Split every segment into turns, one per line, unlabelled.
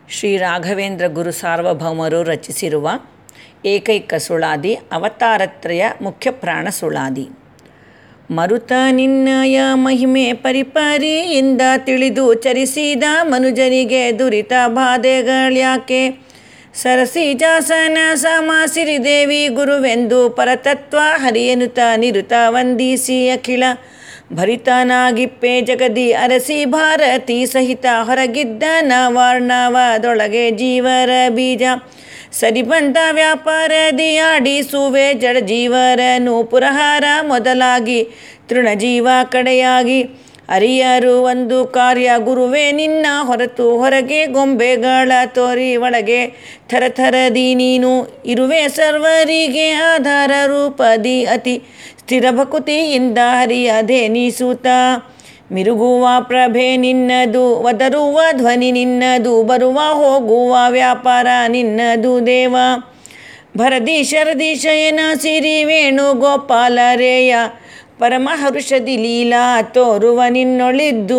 ಶ್ರೀ ರಾಘವೇಂದ್ರ ಗುರು ಸಾರ್ವಭೌಮರು ರಚಿಸಿರುವ ಏಕೈಕ ಸುಳಾದಿ ಅವತಾರತ್ರಯ ಮುಖ್ಯ ಪ್ರಾಣ ಸುಳಾದಿ ಮರುತ ನಿನ್ನಯ ಮಹಿಮೆ ಪರಿಪರಿಯಿಂದ ತಿಳಿದು ಚರಿಸಿದ ಮನುಜನಿಗೆ ದುರಿತ ಬಾಧೆಗಳ್ಯಾಕೆ ಸರಸಿ ಜಾಸನ ಸಮ ಸಿರಿದೇವಿ ಗುರುವೆಂದು ಪರತತ್ವ ಹರಿಯನುತ ನಿರುತ ವಂದಿಸಿ ಅಖಿಲ ಭರಿತನಾಗಿಪ್ಪೆ ಜಗದಿ ಅರಸಿ ಭಾರತಿ ಸಹಿತ ಹೊರಗಿದ್ದ ನವಾರ್ಣವದೊಳಗೆ ಜೀವರ ಬೀಜ ಸರಿಬಂದ ವ್ಯಾಪಾರದಿ ಆಡಿಸುವೆ ಜಡ ಜೀವರನು ಪುರಹಾರ ಮೊದಲಾಗಿ ತೃಣಜೀವ ಕಡೆಯಾಗಿ ಅರಿಯರು ಒಂದು ಕಾರ್ಯ ಗುರುವೇ ನಿನ್ನ ಹೊರತು ಹೊರಗೆ ಗೊಂಬೆಗಳ ತೋರಿ ಒಳಗೆ ಥರಥರದಿ ನೀನು ಇರುವೆ ಸರ್ವರಿಗೆ ಆಧಾರ ರೂಪದಿ ಅತಿ ಸ್ಥಿರ ಭಕುತಿಯಿಂದ ಹರಿಯದೆ ನೀಸೂತ ಮಿರುಗುವ ಪ್ರಭೆ ನಿನ್ನದು ಒದರುವ ಧ್ವನಿ ನಿನ್ನದು ಬರುವ ಹೋಗುವ ವ್ಯಾಪಾರ ನಿನ್ನದು ದೇವ ಭರದಿ ಶರದಿ ಶಯನ ಸಿರಿ ವೇಣು ಗೋಪಾಲರೇಯ ಪರಮಹರುಷದಿ ಲೀಲಾ ತೋರುವ ನಿನ್ನೊಳಿದ್ದು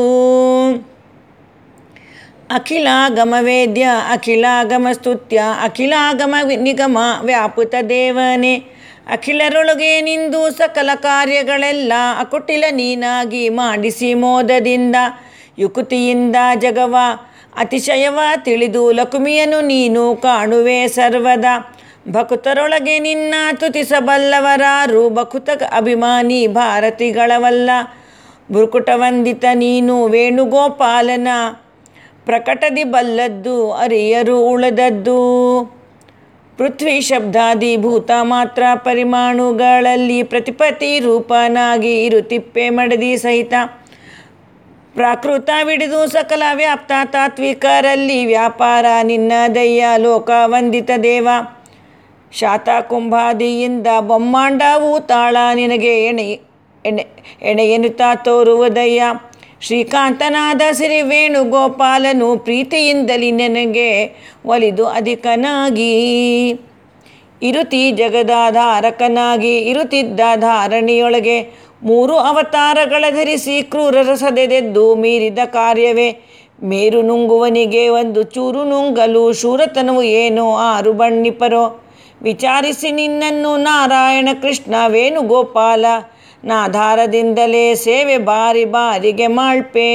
ಅಖಿಲಾಗಮ ವೇದ್ಯ ಅಖಿಲಾಗಮ ಸ್ತುತ್ಯ ಅಖಿಲಾಗಮ ನಿಗಮ ವ್ಯಾಪುತ ದೇವನೇ ಅಖಿಲರೊಳಗೆ ನಿಂದು ಸಕಲ ಕಾರ್ಯಗಳೆಲ್ಲ ಅಕುಟಿಲ ನೀನಾಗಿ ಮಾಡಿಸಿ ಮೋದದಿಂದ ಯುಕುತಿಯಿಂದ ಜಗವ ಅತಿಶಯವ ತಿಳಿದು ಲಕುಮಿಯನು ನೀನು ಕಾಣುವೆ ಸರ್ವದ ಭಕುತರೊಳಗೆ ನಿನ್ನ ತುತಿಸಬಲ್ಲವರಾರು ಭಕುತ ಅಭಿಮಾನಿ ಭಾರತಿಗಳವಲ್ಲ ಬುರುಕುಟವಂದಿತ ನೀನು ವೇಣುಗೋಪಾಲನ ಪ್ರಕಟದಿ ಬಲ್ಲದ್ದು ಅರಿಯರು ಉಳದದ್ದು ಪೃಥ್ವಿ ಶಬ್ದಾದಿ ಭೂತ ಮಾತ್ರ ಪರಿಮಾಣುಗಳಲ್ಲಿ ಪ್ರತಿಪತಿ ರೂಪನಾಗಿ ಇರುತಿಪ್ಪೆ ಮಡದಿ ಸಹಿತ ಪ್ರಾಕೃತವಿಡಿದು ಸಕಲ ವ್ಯಾಪ್ತ ತಾತ್ವಿಕರಲ್ಲಿ ವ್ಯಾಪಾರ ನಿನ್ನ ದಯ್ಯ ಲೋಕ ವಂದಿತ ದೇವ ಶಾತ ಕುಂಭಾದಿಯಿಂದ ಬೊಮ್ಮಾಂಡವು ತಾಳ ನಿನಗೆ ಎಣೆ ಎಣೆ ಎಣೆಯನುತ್ತಾ ತೋರುವುದಯ್ಯ ಶ್ರೀಕಾಂತನಾದ ಸಿರಿ ವೇಣುಗೋಪಾಲನು ಪ್ರೀತಿಯಿಂದಲಿ ನನಗೆ ಒಲಿದು ಅಧಿಕನಾಗಿ ಇರುತಿ ಜಗದಾಧಾರಕನಾಗಿ ಇರುತ್ತಿದ್ದ ಧಾರಣೆಯೊಳಗೆ ಮೂರು ಅವತಾರಗಳ ಧರಿಸಿ ಕ್ರೂರರ ಸದೆದೆದ್ದು ಮೀರಿದ ಕಾರ್ಯವೇ ಮೇರು ನುಂಗುವನಿಗೆ ಒಂದು ಚೂರು ನುಂಗಲು ಶೂರತನವು ಏನೋ ಆರು ಬಣ್ಣಿಪರೋ ವಿಚಾರಿಸಿ ನಿನ್ನನ್ನು ನಾರಾಯಣ ಕೃಷ್ಣ ವೇಣುಗೋಪಾಲ ನಾಧಾರದಿಂದಲೇ ಸೇವೆ ಬಾರಿ ಬಾರಿಗೆ ಮಾಳ್ಪೆ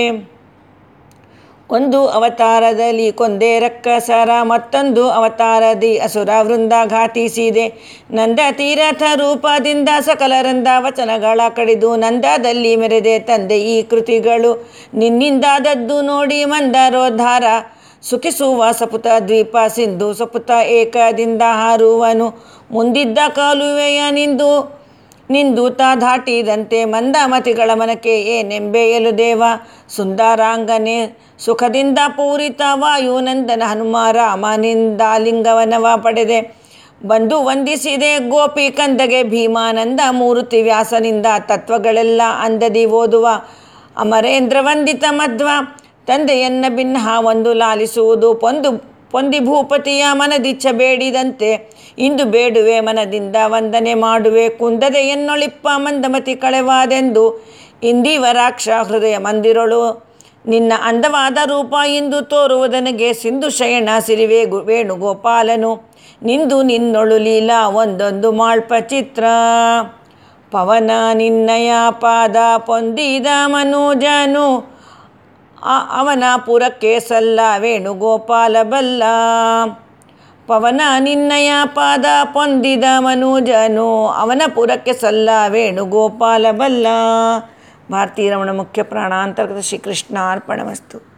ಒಂದು ಅವತಾರದಲ್ಲಿ ಕೊಂದೆ ರಕ್ಕಸರ ಮತ್ತೊಂದು ಅವತಾರದಿ ಅಸುರ ವೃಂದ ಘಾತಿಸಿದೆ ನಂದ ತೀರಥ ರೂಪದಿಂದ ಸಕಲರಂದ ವಚನಗಳ ಕಡಿದು ನಂದದಲ್ಲಿ ಮೆರೆದೆ ತಂದೆ ಈ ಕೃತಿಗಳು ನಿನ್ನಿಂದಾದದ್ದು ನೋಡಿ ಮಂದರೋದ್ಧಾರ ಸುಖಿಸುವ ಸಪುತ ದ್ವೀಪ ಸಿಂಧು ಸಪುತ ಏಕದಿಂದ ಹಾರುವನು ಮುಂದಿದ್ದ ಕಾಲುವೆಯ ನಿಂದು ನಿಂದೂತ ದಾಟಿದಂತೆ ಮಂದಮತಿಗಳ ಮನಕ್ಕೆ ಏನೆಂಬೆಯಲು ದೇವ ಸುಂದರಾಂಗನೆ ಸುಖದಿಂದ ಪೂರಿತ ವಾಯುನಂದನ ಹನುಮ ರಾಮನಿಂದ ಲಿಂಗವನವ ಪಡೆದೆ ಬಂದು ವಂದಿಸಿದೆ ಗೋಪಿ ಕಂದಗೆ ಭೀಮಾನಂದ ಮೂರ್ತಿ ವ್ಯಾಸನಿಂದ ತತ್ವಗಳೆಲ್ಲ ಅಂದದಿ ಓದುವ ಅಮರೇಂದ್ರ ವಂದಿತ ಮಧ್ವ ತಂದೆಯನ್ನ ಭಿನ್ನ ಒಂದು ಲಾಲಿಸುವುದು ಪೊಂದು ಪೊಂದಿ ಭೂಪತಿಯ ಮನದಿಚ್ಛ ಬೇಡಿದಂತೆ ಇಂದು ಬೇಡುವೆ ಮನದಿಂದ ವಂದನೆ ಮಾಡುವೆ ಕುಂದದೆ ಎನ್ನೊಳಿಪ್ಪ ಮಂದಮತಿ ಕಳೆವಾದೆಂದು ಇಂದಿವರಾಕ್ಷ ಹೃದಯ ಮಂದಿರಳು ನಿನ್ನ ಅಂದವಾದ ರೂಪ ಇಂದು ತೋರುವುದನಿಗೆ ಸಿಂಧು ಶಯನ ಸಿರಿವೆ ಗು ವೇಣುಗೋಪಾಲನು ನಿಂದು ನಿನ್ನೊಳು ಲೀಲಾ ಒಂದೊಂದು ಮಾಳ್ಪ ಚಿತ್ರ ಪವನ ನಿನ್ನಯ ಪಾದ ಪೊಂದಿದ ಮನೋಜನು ಅವನ ಪುರಕ್ಕೆ ಸಲ್ಲ ವೇಣುಗೋಪಾಲ ಬಲ್ಲ ಪವನ ನಿನ್ನಯ ಪಾದ ಪೊಂದಿದ ಮನುಜನು ಅವನ ಪುರಕ್ಕೆ ಸಲ್ಲ ವೇಣುಗೋಪಾಲ ಬಲ್ಲ ಭಾರತೀಯ ರಮಣ ಮುಖ್ಯ ಪ್ರಾಣಾಂತರ್ಗತ ಶ್ರೀಕೃಷ್ಣ ಅರ್ಪಣಮಸ್ತು